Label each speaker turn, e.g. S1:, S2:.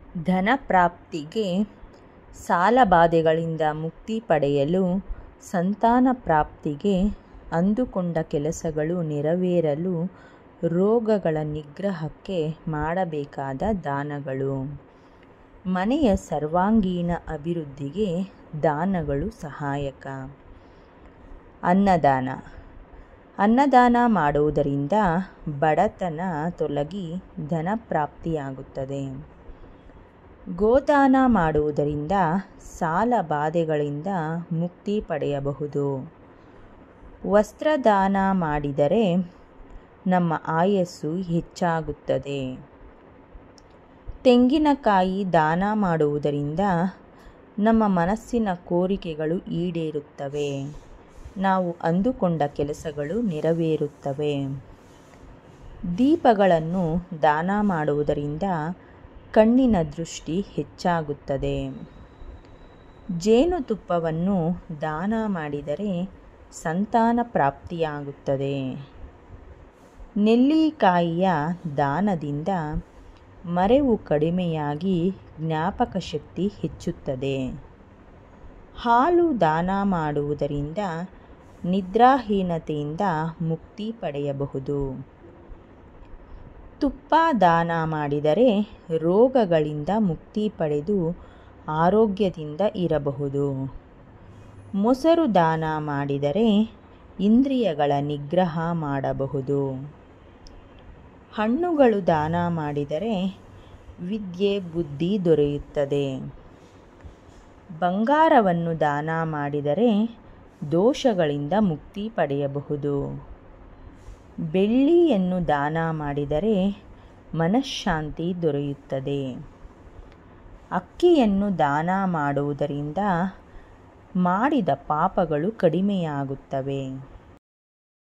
S1: ಧನಪ್ರಾಪ್ತಿಗೆ ಸಾಲಬಾಧೆಗಳಿಂದ ಮುಕ್ತಿ ಪಡೆಯಲು ಸಂತಾನ ಪ್ರಾಪ್ತಿಗೆ ಅಂದುಕೊಂಡ ಕೆಲಸಗಳು ನೆರವೇರಲು ರೋಗಗಳ ನಿಗ್ರಹಕ್ಕೆ ಮಾಡಬೇಕಾದ ದಾನಗಳು ಮನೆಯ ಸರ್ವಾಂಗೀಣ ಅಭಿವೃದ್ಧಿಗೆ ದಾನಗಳು ಸಹಾಯಕ ಅನ್ನದಾನ ಅನ್ನದಾನ ಮಾಡುವುದರಿಂದ ಬಡತನ ತೊಲಗಿ ಧನ ಪ್ರಾಪ್ತಿಯಾಗುತ್ತದೆ ಗೋದಾನ ಮಾಡುವುದರಿಂದ ಸಾಲ ಬಾಧೆಗಳಿಂದ ಮುಕ್ತಿ ಪಡೆಯಬಹುದು ವಸ್ತ್ರದಾನ ಮಾಡಿದರೆ ನಮ್ಮ ಆಯಸ್ಸು ಹೆಚ್ಚಾಗುತ್ತದೆ ತೆಂಗಿನಕಾಯಿ ದಾನ ಮಾಡುವುದರಿಂದ ನಮ್ಮ ಮನಸ್ಸಿನ ಕೋರಿಕೆಗಳು ಈಡೇರುತ್ತವೆ ನಾವು ಅಂದುಕೊಂಡ ಕೆಲಸಗಳು ನೆರವೇರುತ್ತವೆ ದೀಪಗಳನ್ನು ದಾನ ಮಾಡುವುದರಿಂದ ಕಣ್ಣಿನ ದೃಷ್ಟಿ ಹೆಚ್ಚಾಗುತ್ತದೆ ಜೇನುತುಪ್ಪವನ್ನು ದಾನ ಮಾಡಿದರೆ ಸಂತಾನ ಪ್ರಾಪ್ತಿಯಾಗುತ್ತದೆ ನೆಲ್ಲಿಕಾಯಿಯ ದಾನದಿಂದ ಮರೆವು ಕಡಿಮೆಯಾಗಿ ಜ್ಞಾಪಕ ಶಕ್ತಿ ಹೆಚ್ಚುತ್ತದೆ ಹಾಲು ದಾನ ಮಾಡುವುದರಿಂದ ನಿದ್ರಾಹೀನತೆಯಿಂದ ಮುಕ್ತಿ ಪಡೆಯಬಹುದು ತುಪ್ಪ ದಾನ ಮಾಡಿದರೆ ರೋಗಗಳಿಂದ ಮುಕ್ತಿ ಪಡೆದು ಆರೋಗ್ಯದಿಂದ ಇರಬಹುದು ಮೊಸರು ದಾನ ಮಾಡಿದರೆ ಇಂದ್ರಿಯಗಳ ನಿಗ್ರಹ ಮಾಡಬಹುದು ಹಣ್ಣುಗಳು ದಾನ ಮಾಡಿದರೆ ವಿದ್ಯೆ ಬುದ್ಧಿ ದೊರೆಯುತ್ತದೆ ಬಂಗಾರವನ್ನು ದಾನ ಮಾಡಿದರೆ ದೋಷಗಳಿಂದ ಮುಕ್ತಿ ಪಡೆಯಬಹುದು ಬೆಳ್ಳಿಯನ್ನು ದಾನ ಮಾಡಿದರೆ ಮನಃಶಾಂತಿ ದೊರೆಯುತ್ತದೆ ಅಕ್ಕಿಯನ್ನು ದಾನ ಮಾಡುವುದರಿಂದ ಮಾಡಿದ ಪಾಪಗಳು ಕಡಿಮೆಯಾಗುತ್ತವೆ